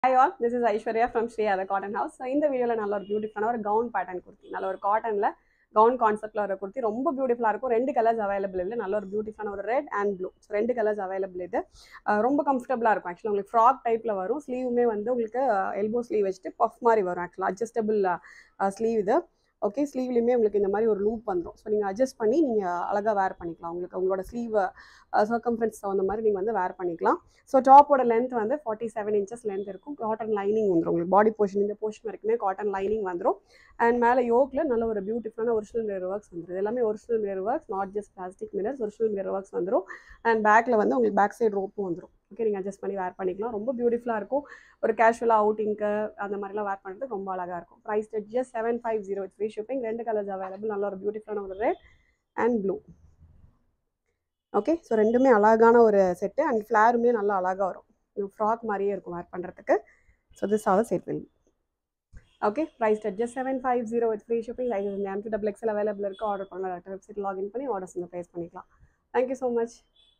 hi all this is Aishwarya from Sri Adhar cotton house so இந்த வீடியோவில் நல்ல ஒரு பியூட்டிஃபுல்லான ஒரு கவுன் பேட்டர்ன் குர்த்தி நல்ல ஒரு காட்டனில் கவுன் கான்செப்ட்டில் ஒரு குர்த்தி ரொம்ப பியூட்டிஃபுல்லாக இருக்கும் ரெண்டு கலர்ஸ் அவைலபிள் இல்லை நல்ல ஒரு பியூட்டிஃபுல்லான ஒரு ரெட் அண்ட் ப்ளூ ஸோ ரெண்டு கலர்ஸ் அவைலபிள் இது அஹ் ரொம்ப கம்ஃபர்டபுளாக இருக்கும் ஆக்சுவலாக உங்களுக்கு ஃப்ராக் டைப்பில் வரும் ஸ்லீவுமே வந்து உங்களுக்கு எல்போ ஸ்லீவ் வச்சுட்டு பஃப் மாதிரி வரும் ஆக்சுவலாக அட்ஜஸ்டபிள் ஸ்லீவ் இது ஓகே ஸ்லீவ்லையுமே உங்களுக்கு இந்த மாதிரி ஒரு லூப் வந்துடும் ஸோ நீங்கள் அட்ஜஸ்ட் பண்ணி நீங்கள் அழகாக வேர் பண்ணிக்கலாம் உங்களுக்கு உங்களோட ஸ்லீவ் சர்க்கம்ஃபரன்ஸ் தகுந்த மாதிரி நீங்கள் வந்து வேர் பண்ணிக்கலாம் ஸோ டாப்போட லென்த் வந்து ஃபார்ட்டி செவன் இன்ச்சஸ் லென்த் இருக்கும் காட்டன் லைனிங் வந்துடும் உங்களுக்கு பாடி போர்ஷன் இந்த போர்ஷன் வரைக்குமே காட்டன் லைனிங் வந்துடும் அண்ட் மேலே யோக்கில் நல்ல ஒரு பியூட்டிஃபுல்லான ஒரிஜினல் மிரர் ஒர்க்ஸ் வந்துடும் இது எல்லாமே original mirror works not just plastic mirrors original mirror works வந்துடும் அண்ட் பேக்கில் வந்து உங்களுக்கு பேக் சைடு ரோப்பும் வந்துடும் ஓகே நீங்கள் அட்ஜஸ்ட் பண்ணி வேர் பண்ணிக்கலாம் ரொம்ப பியூட்டிஃபுல்லாக இருக்கும் ஒரு கேஷுவலாக அவுட்டிங்க்கு அந்த மாதிரிலாம் வேர் பண்ணுறதுக்கு ரொம்ப அழகாக இருக்கும் price just seven five zero free shipping ரெண்டு கலர்ஸ் அவைலபிள் நல்ல ஒரு பியூட்டிஃபுல்லான ஒரு red and blue okay so ரெண்டுமே அழகான ஒரு செட்டு அண்ட் ஃப்ளாருமே நல்லா அழகாக வரும் ஃப்ராக் மாதிரியே இருக்கும் வேர் பண்ணுறதுக்கு so this all set will okay price just seven five zero with free shipping like இந்த M two double XL available இருக்குது ஆர்டர் பண்ண வெப்சைட் லாகின் பண்ணி ஆர்டர்ஸ் வந்து ப்ளேஸ் பண்ணிக்கலாம் தேங்க்யூ ஸோ மச்